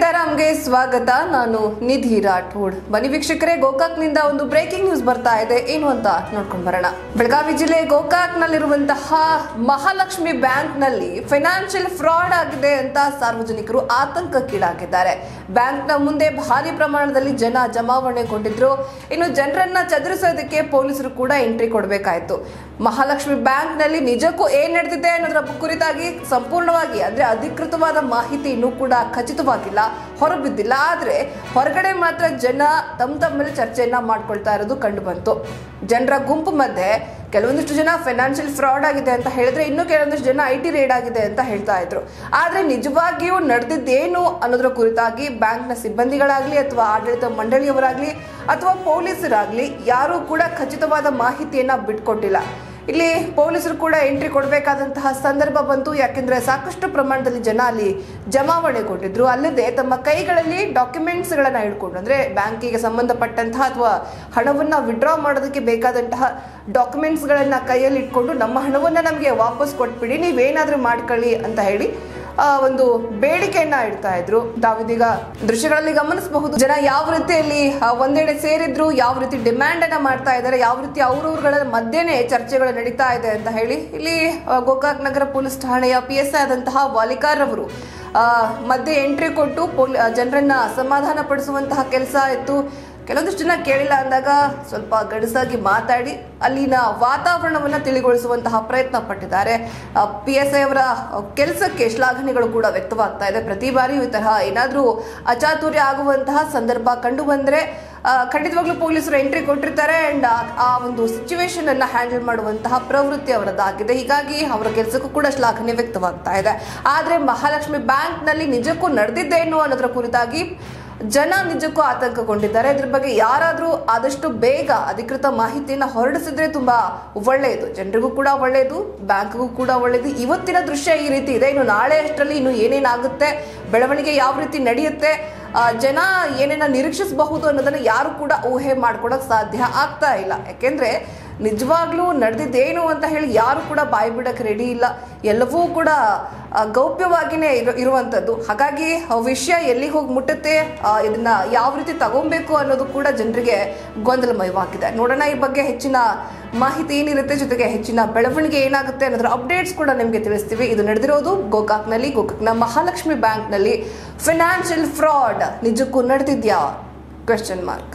ಸೀತಾರಾಮ್ಗೆ ಸ್ವಾಗತ ನಾನು ನಿಧಿ ರಾಠೋಡ್ ಬನ್ನಿ ವೀಕ್ಷಕರೇ ಗೋಕಾಕ್ನಿಂದ ಒಂದು ಬ್ರೇಕಿಂಗ್ ನ್ಯೂಸ್ ಬರ್ತಾ ಇದೆ ಏನು ಅಂತ ನೋಡ್ಕೊಂಡು ಬರೋಣ ಬೆಳಗಾವಿ ಜಿಲ್ಲೆ ಗೋಕಾಕ್ನಲ್ಲಿರುವಂತಹ ಮಹಾಲಕ್ಷ್ಮಿ ಬ್ಯಾಂಕ್ನಲ್ಲಿ ಫೈನಾನ್ಷಿಯಲ್ ಫ್ರಾಡ್ ಆಗಿದೆ ಅಂತ ಸಾರ್ವಜನಿಕರು ಆತಂಕಕ್ಕೀಡಾಗಿದ್ದಾರೆ ಬ್ಯಾಂಕ್ನ ಮುಂದೆ ಭಾರಿ ಪ್ರಮಾಣದಲ್ಲಿ ಜನ ಜಮಾವಣೆಗೊಂಡಿದ್ರು ಇನ್ನು ಜನರನ್ನ ಚದುರಿಸೋದಕ್ಕೆ ಪೊಲೀಸರು ಕೂಡ ಎಂಟ್ರಿ ಕೊಡಬೇಕಾಯ್ತು ಮಹಾಲಕ್ಷ್ಮಿ ಬ್ಯಾಂಕ್ನಲ್ಲಿ ನಿಜಕ್ಕೂ ಏನ್ ನಡೆದಿದೆ ಅನ್ನೋದರ ಕುರಿತಾಗಿ ಸಂಪೂರ್ಣವಾಗಿ ಅಂದ್ರೆ ಅಧಿಕೃತವಾದ ಮಾಹಿತಿ ಇನ್ನೂ ಕೂಡ ಖಚಿತವಾಗಿಲ್ಲ ಹೊರಬಿದ್ದಿಲ್ಲ ಆದ್ರೆ ಹೊರಗಡೆ ಮಾತ್ರ ಜನ ತಮ್ಮ ತಮ್ಮಲ್ಲಿ ಚರ್ಚೆಯನ್ನ ಮಾಡ್ಕೊಳ್ತಾ ಇರೋದು ಕಂಡು ಬಂತು ಜನರ ಗುಂಪು ಮಧ್ಯೆ ಕೆಲವೊಂದಿಷ್ಟು ಜನ ಫೈನಾನ್ಷಿಯಲ್ ಫ್ರಾಡ್ ಆಗಿದೆ ಅಂತ ಹೇಳಿದ್ರೆ ಇನ್ನು ಕೆಲವೊಂದಿಷ್ಟು ಜನ ಐ ಟಿ ರೇಡ್ ಆಗಿದೆ ಅಂತ ಹೇಳ್ತಾ ಇದ್ರು ಆದ್ರೆ ನಿಜವಾಗಿಯೂ ನಡೆದಿದ್ದೇನು ಅನ್ನೋದ್ರ ಕುರಿತಾಗಿ ಬ್ಯಾಂಕ್ನ ಸಿಬ್ಬಂದಿಗಳಾಗ್ಲಿ ಅಥವಾ ಆಡಳಿತ ಮಂಡಳಿಯವರಾಗ್ಲಿ ಅಥವಾ ಪೊಲೀಸರಾಗ್ಲಿ ಯಾರೂ ಕೂಡ ಖಚಿತವಾದ ಮಾಹಿತಿಯನ್ನ ಬಿಟ್ಕೊಟ್ಟಿಲ್ಲ ಇಲ್ಲಿ ಪೊಲೀಸರು ಕೂಡ ಎಂಟ್ರಿ ಕೊಡಬೇಕಾದಂತಹ ಸಂದರ್ಭ ಬಂತು ಯಾಕೆಂದ್ರೆ ಸಾಕಷ್ಟು ಪ್ರಮಾಣದಲ್ಲಿ ಜನ ಅಲ್ಲಿ ಜಮಾವಣೆಗೊಂಡಿದ್ರು ಅಲ್ಲದೆ ತಮ್ಮ ಕೈಗಳಲ್ಲಿ ಡಾಕ್ಯುಮೆಂಟ್ಸ್ಗಳನ್ನ ಹಿಡ್ಕೊಂಡು ಅಂದ್ರೆ ಬ್ಯಾಂಕಿಗೆ ಸಂಬಂಧಪಟ್ಟಂತಹ ಅಥವಾ ಹಣವನ್ನ ವಿಡ್ರಾ ಮಾಡೋದಕ್ಕೆ ಬೇಕಾದಂತಹ ಡಾಕ್ಯುಮೆಂಟ್ಸ್ಗಳನ್ನ ಕೈಯಲ್ಲಿ ಇಟ್ಕೊಂಡು ನಮ್ಮ ಹಣವನ್ನ ನಮಗೆ ವಾಪಸ್ ಕೊಟ್ಬಿಡಿ ನೀವೇನಾದ್ರೂ ಮಾಡ್ಕೊಳ್ಳಿ ಅಂತ ಹೇಳಿ ಆ, ಒಂದು ಬೇಡಿಕೆಯನ್ನ ಇಡ್ತಾ ಇದ್ರು ತಾವಿದೀಗ ದೃಶ್ಯಗಳಲ್ಲಿ ಗಮನಿಸಬಹುದು ಜನ ಯಾವ ರೀತಿಯಲ್ಲಿ ಆ, ಒಂದೆಡೆ ಸೇರಿದ್ರು ಯಾವ ರೀತಿ ಡಿಮ್ಯಾಂಡ್ ಅನ್ನ ಮಾಡ್ತಾ ಇದ್ದಾರೆ ಯಾವ ರೀತಿ ಅವ್ರವ್ರಗಳ ಮಧ್ಯೆನೆ ಚರ್ಚೆಗಳು ನಡೀತಾ ಇದೆ ಅಂತ ಹೇಳಿ ಇಲ್ಲಿ ಆ, ಗೋಕಾಕ್ ನಗರ ಪೊಲೀಸ್ ಠಾಣೆಯ ಪಿ ಎಸ್ ಐ ಆದಂತಹ ವಾಲಿಕಾರ್ ಅವರು ಆ, ಮಧ್ಯೆ ಎಂಟ್ರಿ ಕೊಟ್ಟು ಪೊಲೀ ಜನರನ್ನ ಸಮಾಧಾನ ಪಡಿಸುವಂತಹ ಕೆಲಸ ಇತ್ತು ಕೆಲವೊಂದಿಷ್ಟು ಜನ ಕೇಳಿಲ್ಲ ಅಂದಾಗ ಸ್ವಲ್ಪ ಗಡಸಾಗಿ ಮಾತಾಡಿ ಅಲ್ಲಿನ ವಾತಾವರಣವನ್ನ ತಿಳಿಗೊಳಿಸುವಂತಹ ಪ್ರಯತ್ನ ಪಟ್ಟಿದ್ದಾರೆ ಪಿ ಎಸ್ ಐ ಅವರ ಕೆಲಸಕ್ಕೆ ಶ್ಲಾಘನೆಗಳು ಕೂಡ ವ್ಯಕ್ತವಾಗ್ತಾ ಇದೆ ಪ್ರತಿ ಬಾರಿಯೂ ಈ ತರಹ ಏನಾದರೂ ಅಚಾತುರ್ಯ ಆಗುವಂತಹ ಸಂದರ್ಭ ಕಂಡು ಬಂದ್ರೆ ಆ, ಖಂಡಿತವಾಗ್ಲೂ ಪೊಲೀಸರು ಎಂಟ್ರಿ ಕೊಟ್ಟಿರ್ತಾರೆ ಅಂಡ್ ಆ ಒಂದು ಸಿಚುವೇಶನ್ ಅನ್ನ ಹ್ಯಾಂಡಲ್ ಮಾಡುವಂತಹ ಪ್ರವೃತ್ತಿ ಅವರದ್ದಾಗಿದೆ ಹೀಗಾಗಿ ಅವರ ಕೆಲಸಕ್ಕೂ ಕೂಡ ಶ್ಲಾಘನೆ ವ್ಯಕ್ತವಾಗ್ತಾ ಇದೆ ಆದ್ರೆ ಮಹಾಲಕ್ಷ್ಮಿ ಬ್ಯಾಂಕ್ ನಲ್ಲಿ ನಿಜಕ್ಕೂ ನಡೆದಿದ್ದೇನು ಅನ್ನೋದ್ರ ಕುರಿತಾಗಿ ಜನ ನಿಜಕ್ಕೂ ಆತಂಕಗೊಂಡಿದ್ದಾರೆ ಇದ್ರ ಬಗ್ಗೆ ಯಾರಾದರೂ ಆದಷ್ಟು ಬೇಗ ಅಧಿಕೃತ ಮಾಹಿತಿಯನ್ನ ಹೊರಡಿಸಿದ್ರೆ ತುಂಬಾ ಒಳ್ಳೆಯದು ಜನರಿಗೂ ಕೂಡ ಒಳ್ಳೆಯದು ಬ್ಯಾಂಕ್ಗೂ ಕೂಡ ಒಳ್ಳೆಯದು ಇವತ್ತಿನ ದೃಶ್ಯ ಈ ರೀತಿ ಇದೆ ಇನ್ನು ನಾಳೆ ಅಷ್ಟರಲ್ಲಿ ಇನ್ನು ಏನೇನಾಗುತ್ತೆ ಬೆಳವಣಿಗೆ ಯಾವ ರೀತಿ ನಡೆಯುತ್ತೆ ಆ, ಜನ ಏನೇನ ನಿರೀಕ್ಷಿಸಬಹುದು ಅನ್ನೋದನ್ನ ಯಾರು ಕೂಡ ಊಹೆ ಮಾಡ್ಕೊಳಕ್ ಸಾಧ್ಯ ಆಗ್ತಾ ಇಲ್ಲ ಯಾಕೆಂದ್ರೆ ನಿಜವಾಗ್ಲೂ ನಡೆದಿದ್ದೇನು ಅಂತ ಹೇಳಿ ಯಾರು ಕೂಡ ಬಾಯಿ ಬಿಡಕ್ಕೆ ರೆಡಿ ಇಲ್ಲ ಎಲ್ಲವೂ ಕೂಡ ಆ, ಗೌಪ್ಯವಾಗಿನೇ ಇರು ಇರುವಂಥದ್ದು ಹಾಗಾಗಿ ಆ ವಿಷಯ ಎಲ್ಲಿ ಹೋಗಿ ಮುಟ್ಟುತ್ತೆ ಆ, ಇದನ್ನ ಯಾವ ರೀತಿ ತಗೊಬೇಕು ಅನ್ನೋದು ಕೂಡ ಜನರಿಗೆ ಗೊಂದಲಮಯವಾಗಿದೆ ನೋಡೋಣ ಈ ಬಗ್ಗೆ ಹೆಚ್ಚಿನ ಮಾಹಿತಿ ಏನಿರುತ್ತೆ ಜೊತೆಗೆ ಹೆಚ್ಚಿನ ಬೆಳವಣಿಗೆ ಏನಾಗುತ್ತೆ ಅನ್ನೋದ್ರ ಅಪ್ಡೇಟ್ಸ್ ಕೂಡ ನಿಮಗೆ ತಿಳಿಸ್ತೀವಿ ಇದು ನಡೆದಿರೋದು ಗೋಕಾಕ್ನಲ್ಲಿ ಗೋಕಾಕ್ನ ಮಹಾಲಕ್ಷ್ಮಿ ಬ್ಯಾಂಕ್ನಲ್ಲಿ ಫಿನಾನ್ಷಿಯಲ್ ಫ್ರಾಡ್ ನಿಜಕ್ಕೂ ನಡೆದಿದ್ಯಾ ಕ್ವೆಶ್ಚನ್ ಮಾರ್ಕ್